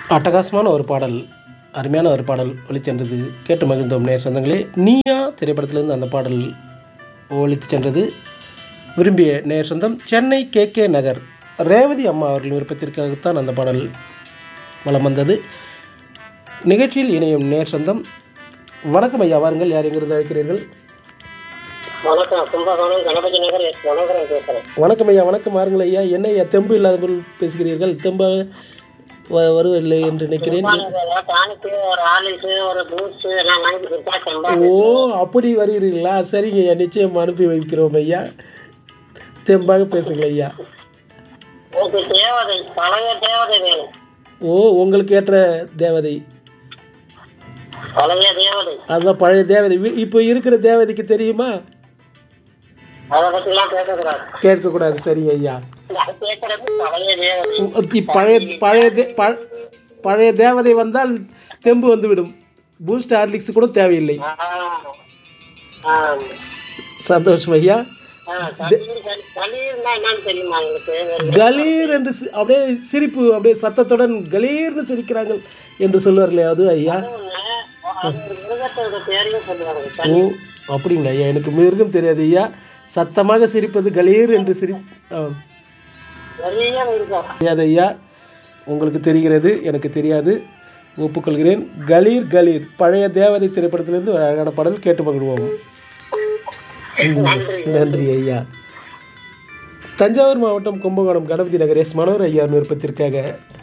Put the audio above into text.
அட்டகாசமான ஒரு பாடல் அருமையான ஒரு பாடல் ஒளிச்சென்றது கேட்டு மகிழ்ந்தோம் நேர் சொந்தங்களே நீயா திரைப்படத்திலிருந்து அந்த பாடல் ஒழித்து சென்றது விரும்பிய நேர் சொந்தம் சென்னை கே கே நகர் ரேவதி அம்மா அவர்களின் விருப்பத்திற்காகத்தான் அந்த பாடல் வலம் வந்தது நிகழ்ச்சியில் இணையும் நேர் சொந்தம் வணக்கம் ஐயா வாருங்கள் யார் எங்கிருந்து அழைக்கிறீர்கள் வணக்கம் கும்பகோணம் கணபதி நகர் எஸ் மனோகரன் பேசுறேன் வணக்கம் ஐயா வணக்கம் வாருங்கள் ஐயா என்ன ஐயா தெம்பு இல்லாத பொருள் பேசுகிறீர்கள் தெம்பாக வ- வருவதில்லை என்று நினைக்கிறேன் டானிக்கு ஒரு ஆலிஸ் ஒரு பூஸ்ட் எல்லாம் வாங்கி கொடுத்தா செம்பா ஓ அப்படி வருகிறீர்களா சரிங்க ஐயா நிச்சயம் அனுப்பி வைக்கிறோம் ஐயா தெம்பாக பேசுங்கள் ஐயா உங்களுக்கு தேவதை பழைய தேவதை வேணும் ஓ உங்களுக்கு ஏற்ற தேவதை பழைய தேவதை அதுதான் பழைய தேவதை வி- இப்போ இருக்கிற தேவதைக்கு தெரியுமா அதை பத்தி எல்லாம் பேசக்கூடாது கேட்கக்கூடாது சரிங்க ஐயா அது கேட்கறது பழைய தேவதை இ- பழைய பழைய தே- ப- பழைய தேவதை வந்தால் தெம்பு வந்துவிடும் பூஸ்ட் ஹார்லிக்ஸ் கூட தேவையில்லை ஆ. ஆ. சந்தோஷம் ஐயா ஆ, கலீர் கலீர் கலீர்னா என்னன்னு தெரியுமா உங்களுக்கு கலீர் என்று சி- அப்படியே சிரிப்பு அப்படியே சத்தத்துடன் கலீர்னு சிரிக்கிறார்கள் என்று சொல்வார்களே அது ஐயா ஒண்ணு, அது ஒரு மிருகத்தோட பேரையும் சொல்லுவாங்க ஓ அப்படிங்களா ஐயா எனக்கு மிருகம் தெரியாது ஐயா சத்தமாக சிரிப்பது கலீர் என்று சிரி ஆ. நிறைய இருக்கும் தெரியாது ஐயா உங்களுக்கு தெரிகிறது எனக்கு தெரியாது ஒப்புக்கொள்கிறேன் கலீர் கலீர் பழைய தேவதை திரைப்படத்திலிருந்து ஒரு அழகான பாடல் கேட்டு மகிழ்வோம் ம், நன்றி ஐயா தஞ்சாவூர் மாவட்டம் கும்பகோணம் கணபதி நகர் எஸ் மனோர் ஐயா விருப்பத்திற்காக